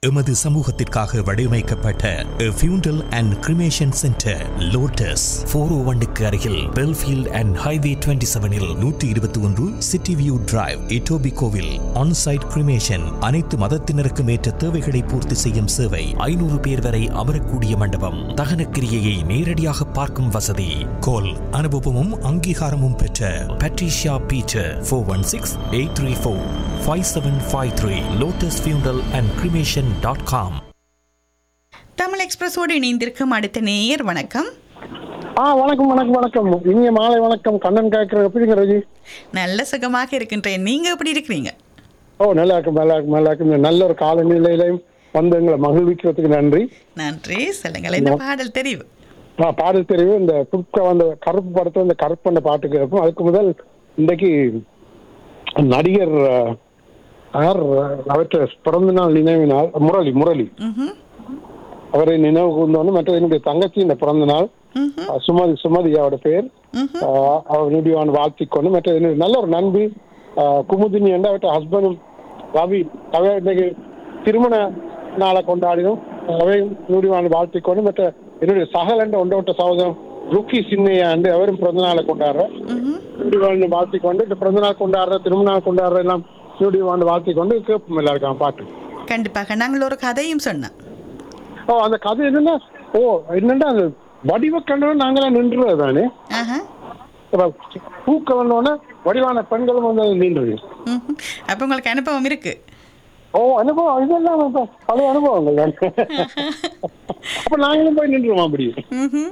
எமது சமூகத்திற்காக வடிவமைக்கப்பட்ட funeral and cremation centre Lotus four oh ஒன்னுக்கு அருகில் பெல்ஃபீல்ட் அண்ட் ஹைவே டுவெண்ட்டி செவனில் நூற்றி இருபத்தி ஒன்று சிட்டி வியூ டிரைவ் இட்டோபி கோவில் ஆன்சைட் கிரிமேஷன் அனைத்து மதத்தினருக்கும் ஏற்ற தேவைகளை பூர்த்தி செய்யும் சேவை ஐநூறு பேர் வரை அமரக்கூடிய மண்டபம் தகன கிரியையை நேரடியாக பார்க்கும் வசதி கோல் அனுபவமும் அங்கீகாரமும் பெற்ற Patricia Peter four one six eight three four five seven five three Lotus funeral and cremation dot com Tamil எக்ஸ்பிரஸோடு இணைந்திருக்கும் அடுத்த நேயர் வணக்கம் ஆ வணக்கம் வணக்கம் வணக்கம் இனிய மாலை வணக்கம் கண்ணன் கேட்குறேன் எப்படிங்க ரஜி நல்ல சுகமாக இருக்கின்றேன் நீங்க எப்படி இருக்கிறீங்க ஓ நல்லா இருக்கும் நல்லா இருக்கும் நல்லா இருக்கும் இந்த நல்ல ஒரு காலநிலையிலையும் வந்து எங்களை மகிழ்விக்கிறதுக்கு நன்றி நன்றி சொல்லுங்கள் என்ன பாடல் தெரிவு ஆ, பாடல் தெரிவு இந்த புட்க அந்த கருப்பு படத்துல இந்த கருப்பு அந்த பாட்டு கேட்போம் அதுக்கு முதல் இன்றைக்கு நடிகர் அஹ், யார் அவற்றை பிறந்த நாள் நினைவினால் முரளி முரளி ம்ஹும். அவரை நினைவு கூர்ந்தோன்னு மற்ற என்னுடைய தங்கச்சி இந்த பிறந்த நாள் ம்ஹும். அஹ், சுமதி சுமதி அவரோட பேர் ம்ஹும். ஆஹ் அவர் நுடிவான் வாழ்த்திக்கொண்டு மற்ற என்னுடைய நல்ல ஒரு நண்பி ஆஹ் குமுதினி என்ற அவற்றை ஹஸ்பண்டும் ரவி அவை இன்னைக்கு திருமண நாளை கொண்டாடினோம் அவை நுடிவான் வாழ்த்திக்கொண்டு மற்ற என்னுடைய சகல் என்ற ஒன்றை விட்ட சகோதரம் ருக்கி சின்னையா என்று அவரும் பிறந்த நாளை கொண்டாடுற ம்ஹும். நுடிவான் வாழ்த்திக்கொண்டு இந்த பிறந்த நாள் கொண்டாடுற திருமண நாள் கொண்டாடுற எல்லாம் நுடிவான் வாழ்த்திக்கொண்டு கேட்போம் எல்லாருக்கும் பாட்டு கண்டிப்பாக நாங்கள் ஒரு கதையும் சொன்னோம் ஓ அந்த கதை என்னன்னா ஓ என்னன்னா அந்த வடிவ கண்டவன் நாங்களாம் நின்றுறது தானே ஆஹா. இப்ப பூக்க வந்தோடனே வடிவான பெண்களும் வந்து நின்றுது ம்ஹும். அப்ப உங்களுக்கு அனுபவம் இருக்கு ஓ அனுபவம் இதெல்லாம் இப்ப பழைய அனுபவங்கள் தான் அப்ப நாங்களும் போய் நின்றுவோம் அப்படி ம்ஹும்.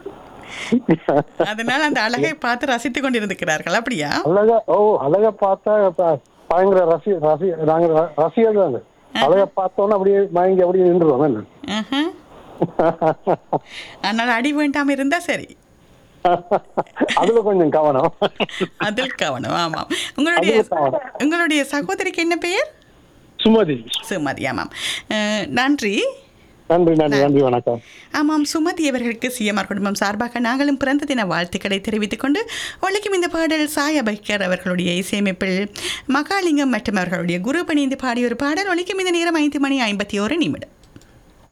அதனால் அந்த அழகை பார்த்து ரசித்துக் கொண்டிருக்கிறார்கள் அப்படியா அழகா ஓ அழகா பார்த்தா இப்ப பயங்கர ரசி ரசி நாங்க ர- ரசிகர் தாங்க அழகா பார்த்தோன்னே அப்படியே மயங்கி அப்படியே நின்றுவோம் என்ன ஆஹா. ஆனால் அடி வேண்டாம இருந்தா சரி அதுல கொஞ்சம் கவனம் அதில் கவனம் ஆமாம் உங்களுடைய அதில் கவனம். உங்களுடைய சகோதரிக்கு என்ன பெயர் சுமதி சுமதி ஆமாம் அஹ், நன்றி நன்றி நன்றி நன்றி வணக்கம் ஆமாம் சுமதி அவர்களுக்கு சிஎம்ஆர் குடும்பம் சார்பாக நாங்களும் பிறந்த தின வாழ்த்துக்களை தெரிவித்துக் கொண்டு ஒழிக்கும் இந்த பாடல் சாய் அபைக்கர் அவர்களுடைய இசையமைப்பில் மகாலிங்கம் மற்றும் அவர்களுடைய குரு பணிந்து பாடிய ஒரு பாடல் ஒழிக்கும் இந்த நேரம் ஐந்து மணி ஐம்பத்தி ஓரு நிமிடம்